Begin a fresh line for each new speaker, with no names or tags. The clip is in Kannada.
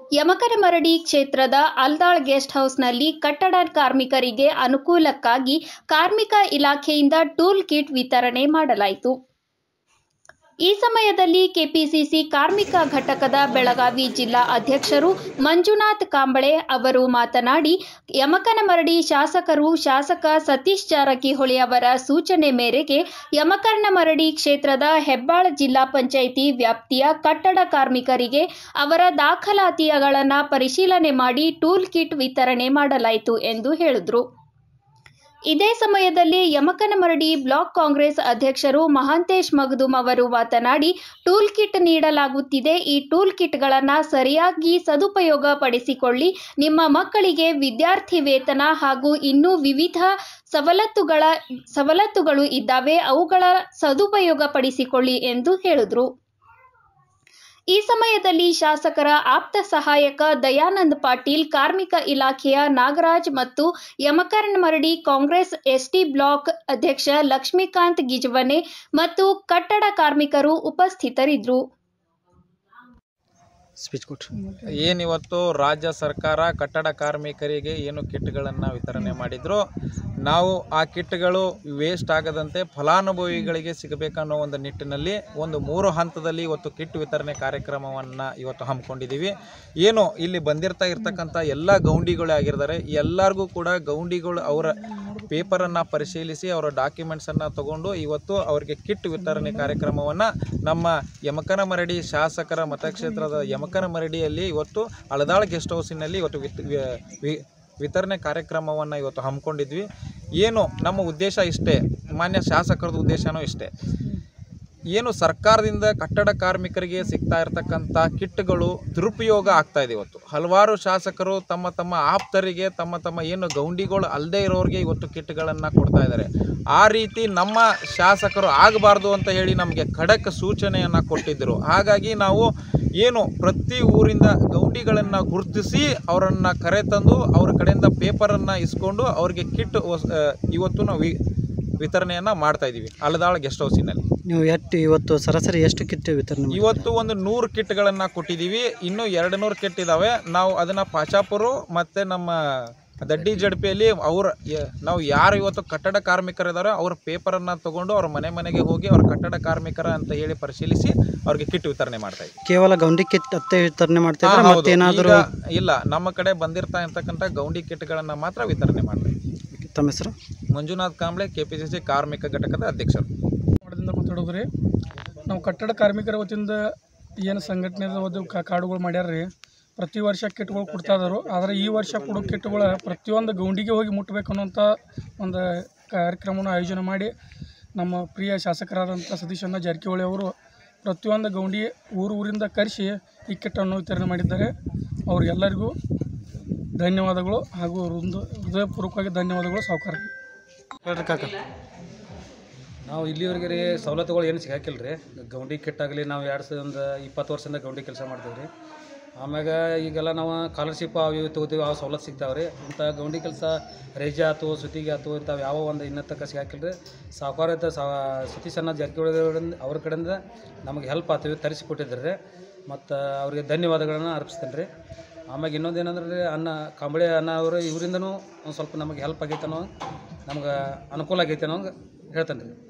ಯಮಕನಮರಡಿ ಕ್ಷೇತ್ರದ ಅಲ್ದಾಳ್ ಗೆಸ್ಟ್ ಹೌಸ್ನಲ್ಲಿ ಕಟ್ಟಡ ಕಾರ್ಮಿಕರಿಗೆ ಅನುಕೂಲಕ್ಕಾಗಿ ಕಾರ್ಮಿಕ ಇಲಾಖೆಯಿಂದ ಟೂಲ್ ಕಿಟ್ ವಿತರಣೆ ಮಾಡಲಾಯಿತು ಈ ಸಮಯದಲ್ಲಿ ಕೆಪಿಸಿಸಿ ಕಾರ್ಮಿಕ ಘಟಕದ ಬೆಳಗಾವಿ ಜಿಲ್ಲಾ ಅಧ್ಯಕ್ಷರು ಮಂಜುನಾಥ್ ಕಾಂಬಳೆ ಅವರು ಮಾತನಾಡಿ ಯಮಕನಮರಡಿ ಶಾಸಕರು ಶಾಸಕ ಸತೀಶ್ ಜಾರಕಿಹೊಳಿ ಅವರ ಸೂಚನೆ ಮೇರೆಗೆ ಯಮಕನಮರಡಿ ಕ್ಷೇತ್ರದ ಹೆಬ್ಬಾಳ ಜಿಲ್ಲಾ ಪಂಚಾಯಿತಿ ವ್ಯಾಪ್ತಿಯ ಕಟ್ಟಡ ಕಾರ್ಮಿಕರಿಗೆ ಅವರ ದಾಖಲಾತಿಗಳನ್ನು ಪರಿಶೀಲನೆ ಮಾಡಿ ಟೂಲ್ ಕಿಟ್ ವಿತರಣೆ ಮಾಡಲಾಯಿತು ಎಂದು ಹೇಳಿದರು ಇದೇ ಸಮಯದಲ್ಲಿ ಯಮಕನಮರಡಿ ಬ್ಲಾಕ್ ಕಾಂಗ್ರೆಸ್ ಅಧ್ಯಕ್ಷರು ಮಹಾಂತೇಶ್ ಮಗದುಂ ಅವರು ಮಾತನಾಡಿ ಟೂಲ್ ಕಿಟ್ ನೀಡಲಾಗುತ್ತಿದೆ ಈ ಟೂಲ್ ಕಿಟ್ಗಳನ್ನು ಸರಿಯಾಗಿ ಸದುಪಯೋಗ ಪಡಿಸಿಕೊಳ್ಳಿ ನಿಮ್ಮ ಮಕ್ಕಳಿಗೆ ವಿದ್ಯಾರ್ಥಿ ವೇತನ ಹಾಗೂ ಇನ್ನೂ ವಿವಿಧ ಸವಲತ್ತುಗಳ ಸವಲತ್ತುಗಳು ಇದ್ದಾವೆ ಅವುಗಳ ಸದುಪಯೋಗ ಪಡಿಸಿಕೊಳ್ಳಿ ಎಂದು ಹೇಳಿದರು ಈ ಸಮಯದಲ್ಲಿ ಶಾಸಕರ ಆಪ್ತ ಸಹಾಯಕ ದಯಾನಂದ್ ಪಾಟೀಲ್ ಕಾರ್ಮಿಕ ಇಲಾಖೆಯ ನಾಗರಾಜ್ ಮತ್ತು ಯಮಕರನಮರಡಿ ಕಾಂಗ್ರೆಸ್ ಎಸ್ಟಿ ಬ್ಲಾಕ್ ಅಧ್ಯಕ್ಷ ಲಕ್ಷ್ಮೀಕಾಂತ್ ಗಿಜವನೆ ಮತ್ತು ಕಟ್ಟಡ ಕಾರ್ಮಿಕರು ಉಪಸ್ಥಿತರಿದ್ದರು
ಸ್ಪೀಚ್ ಕೊಟ್ರಿ
ಏನಿವತ್ತು ರಾಜ್ಯ ಸರ್ಕಾರ ಕಟ್ಟಡ ಕಾರ್ಮಿಕರಿಗೆ ಏನು ಕಿಟ್ಗಳನ್ನು ವಿತರಣೆ ಮಾಡಿದ್ರು ನಾವು ಆ ಕಿಟ್ಗಳು ವೇಸ್ಟ್ ಆಗದಂತೆ ಫಲಾನುಭವಿಗಳಿಗೆ ಸಿಗಬೇಕನ್ನೋ ಒಂದು ನಿಟ್ಟಿನಲ್ಲಿ ಒಂದು ಮೂರು ಹಂತದಲ್ಲಿ ಇವತ್ತು ಕಿಟ್ ವಿತರಣೆ ಕಾರ್ಯಕ್ರಮವನ್ನು ಇವತ್ತು ಹಮ್ಮಿಕೊಂಡಿದ್ದೀವಿ ಏನು ಇಲ್ಲಿ ಬಂದಿರ್ತಾ ಇರ್ತಕ್ಕಂಥ ಎಲ್ಲ ಗೌಂಡಿಗಳೇ ಆಗಿರ್ತಾರೆ ಎಲ್ಲರಿಗೂ ಕೂಡ ಗೌಂಡಿಗಳು ಅವರ ಪೇಪರನ್ನು ಪರಿಶೀಲಿಸಿ ಅವರ ಡಾಕ್ಯುಮೆಂಟ್ಸನ್ನು ತಗೊಂಡು ಇವತ್ತು ಅವರಿಗೆ ಕಿಟ್ ವಿತರಣೆ ಕಾರ್ಯಕ್ರಮವನ್ನು ನಮ್ಮ ಯಮಕನಮರಡಿ ಶಾಸಕರ ಮತಕ್ಷೇತ್ರದ ಯಮಕನಮರಡಿಯಲ್ಲಿ ಇವತ್ತು ಅಳದಾಳ್ ಗೆಸ್ಟ್ ಹೌಸಿನಲ್ಲಿ ಇವತ್ತು ವಿತ್ ವಿ- ವಿ- ವಿತರಣೆ ಕಾರ್ಯಕ್ರಮವನ್ನು ಇವತ್ತು ಹಮ್ಮಿಕೊಂಡಿದ್ವಿ ಏನು ನಮ್ಮ ಉದ್ದೇಶ ಇಷ್ಟೇ ಮಾನ್ಯ ಶಾಸಕರದ ಉದ್ದೇಶನೂ ಇಷ್ಟೇ ಏನು ಸರ್ಕಾರದಿಂದ ಕಟ್ಟಡ ಕಾರ್ಮಿಕರಿಗೆ ಸಿಗ್ತಾ ಇರತಕ್ಕಂಥ ಕಿಟ್ಗಳು ದುರುಪಯೋಗ ಆಗ್ತಾ ಇದೆ ಇವತ್ತು ಹಲವಾರು ಶಾಸಕರು ತಮ್ಮ ತಮ್ಮ ಆಪ್ತರಿಗೆ ತಮ್ಮ ತಮ್ಮ ಏನು ಗೌಂಡಿಗಳು ಅಲ್ಲದೆ ಇರೋರಿಗೆ ಇವತ್ತು ಕಿಟ್ಗಳನ್ನು ಕೊಡ್ತಾ ಇದ್ದಾರೆ ಆ ರೀತಿ ನಮ್ಮ ಶಾಸಕರು ಆಗಬಾರ್ದು ಅಂತ ಹೇಳಿ ನಮಗೆ ಖಡಕ್ ಸೂಚನೆಯನ್ನು ಕೊಟ್ಟಿದ್ದರು ಹಾಗಾಗಿ ನಾವು ಏನು ಪ್ರತಿ ಊರಿಂದ ಗೌಂಡಿಗಳನ್ನು ಗುರುತಿಸಿ ಅವರನ್ನು ಕರೆತಂದು ಅವ್ರ ಕಡೆಯಿಂದ ಪೇಪರನ್ನು ಇಸ್ಕೊಂಡು ಅವ್ರಿಗೆ ಕಿಟ್ ವಸ್- ಆ, ಇವತ್ತು ನಾವು ವಿ- ವಿತರಣೆಯನ್ನು ಮಾಡ್ತಾ ಇದ್ದೀವಿ ಅಲದಾಳ್ ಗೆಸ್ಟ್ ಹೌಸಿನಲ್ಲಿ
ನೀವು ಎಷ್ಟು ಇವತ್ತು ಸರಾಸರಿ ಎಷ್ಟು ಕಿಟ್ ವಿತರಣೆ ಮಾಡಿದ್ರಿ?
ಇವತ್ತು ಒಂದು ನೂರು ಕಿಟ್ಗಳನ್ನು ಕೊಟ್ಟಿದ್ದೀವಿ ಇನ್ನೂ ಎರಡು ನೂರು ಕಿಟ್ ಇದ್ದಾವೆ ನಾವು ಅದನ್ನು ಪಾಚಾಪುರು ಮತ್ತು ನಮ್ಮ ದಡ್ಡಿ ಜಡ್ಪಿಯಲ್ಲಿ ಅವ್ರ ಯ- ನಾವು ಯಾರು ಇವತ್ತು ಕಟ್ಟಡ ಕಾರ್ಮಿಕರಿದ್ದಾರೆ ಅವ್ರ ಪೇಪರನ್ನು ತಗೊಂಡು ಅವ್ರ ಮನೆ ಮನೆಗೆ ಹೋಗಿ ಅವ್ರ ಕಟ್ಟಡ ಕಾರ್ಮಿಕರ ಅಂತ ಹೇಳಿ ಪರಿಶೀಲಿಸಿ ಅವ್ರಿಗೆ ಕಿಟ್ ವಿತರಣೆ ಮಾಡ್ತಾ ಇದ್ದೀವಿ
ಕೇವಲ ಗೌಂಡಿ ಕಿಟ್ ಅತ್ತೆ ವಿತರಣೆ ಮಾಡ್ತಾ
ಹಾ,
ಇದ್ರೆ
ಹೌದು.
ಮತ್ತೇನಾದರೂ
ಈಗ ಇಲ್ಲ ನಮ್ಮ ಕಡೆ ಬಂದಿರ್ತಾ ಇರ್ತಕ್ಕಂಥ ಗೌಂಡಿ ಕಿಟ್ಗಳನ್ನು ಮಾತ್ರ ವಿತರಣೆ ಮಾಡ್ತಾ ಇದ್ದೀವಿ
ತಮ್ಮ ಹೆಸರು
Manjunath Kamble K P C C ಕಾರ್ಮಿಕ ಘಟಕದ ಅಧ್ಯಕ್ಷರು
ಮಾಡದಿಂದ ಮಾತಾಡೋದು ರೀ ನಾವು ಕಟ್ಟಡ ಕಾರ್ಮಿಕರ ವತಿಯಿಂದ ಏನು ಸಂಘಟನೆದ ಒಂದು ಕಾ- ಕಾಡುಗಳು ಮಾಡ್ಯಾರ ರೀ ಪ್ರತಿ ವರ್ಷ ಕಿಟ್ಗಳು ಕೊಡ್ತಾ ಇದ್ದಾರೆ ಆದರೆ ಈ ವರ್ಷ ಕೊಡೋ ಕಿಟ್ಗಳ ಪ್ರತಿಯೊಂದು ಗೌಂಡಿಗೆ ಹೋಗಿ ಮುಟ್ಟಬೇಕು ಅನ್ನೋಂಥ ಒಂದು ಕಾರ್ಯಕ್ರಮವನ್ನು ಆಯೋಜನೆ ಮಾಡಿ ನಮ್ಮ ಪ್ರಿಯ ಶಾಸಕರಾದಂಥ ಸತೀಶಣ್ಣ ಜಾರಕಿಹೊಳಿ ಅವರು ಪ್ರತಿಯೊಂದು ಗೌಂಡಿ ಊರು ಊರಿಂದ ಕರೆಸಿ ಈ ಕಿಟ್ಟನ್ನು ವಿತರಣೆ ಮಾಡಿದ್ದಾರೆ ಅವ್ರಿಗೆಲ್ಲರಿಗೂ ಧನ್ಯವಾದಗಳು ಹಾಗೂ ಹೃದಯ ಹೃದಯಪೂರ್ವಕವಾಗಿ ಧನ್ಯವಾದಗಳು ಸಾವುಕಾರ
ಹೇಳ್ರಿ ಕಾಕ
ನಾವು ಇಲ್ಲಿವರೆಗೆ ರೀ ಸವಲತ್ತುಗಳು ಏನು ಸಿಗಾಕಿಲ್ಲ ರೀ ಗೌಂಡಿ ಕಿಟ್ ಆಗಲಿ ನಾವು ಎರಡು ಸಾವಿರದ ಒಂದು ಇಪ್ಪತ್ತು ವರ್ಷದಿಂದ ಗೌಂಡಿ ಕೆಲಸ ಮಾಡ್ತೀವಿ ರೀ ಆಮ್ಯಾಗ ಈಗೆಲ್ಲ ನಾವು ಸ್ಕಾಲರ್ಶಿಪ್ ಅವು ಇವು ತೊಗೋತೀವಿ ಅವು ಸವಲತ್ತು ಸಿಗ್ತಾವೆ ರೀ ಇಂಥ ಗೌಂಡಿ ಕೆಲಸ ರೇಜೆ ಆಯ್ತು ಸುತ್ತಿಗೆ ಆಯ್ತು ಇಂಥವು ಯಾವ ಒಂದು ಇನ್ನೂ ತನಕ ಸಿಗಾಕಿಲ್ಲ ರೀ ಸಾವುಕಾರ ಇದ್ದ ಸಾ ಸತೀಶಣ್ಣ ಜಾರಕಿಹೊಳಿ ಅವರಿಂದ ಅವ್ರ ಕಡೆಯಿಂದ ನಮಗೆ ಹೆಲ್ಪ್ ಆಗ್ತೀವಿ ತರಿಸಿಕೊಟ್ಟಿದ್ದಾರೆ ರೀ ಮತ್ತು ಅವ್ರಿಗೆ ಧನ್ಯವಾದಗಳನ್ನು ಅರ್ಪಿಸ್ತೇನೆ ರೀ ಆಮ್ಯಾಗ ಇನ್ನೊಂದು ಏನಂದ್ರೆ ರೀ ಅನ್ನ ಕಂಬಳಿ ಅನ್ನ ಅವರು ಇವರಿಂದನೂ ಒಂದು ಸ್ವಲ್ಪ ನಮಗೆ ಹೆಲ್ಪ್ ಆಗೈತೆ ಅನ್ನೋ ನಮ್ಗೆ ಅನುಕೂಲ ಆಗೈತೆ ಅನ್ನೋ ಹೇಳ್ತೇನೆ ರೀ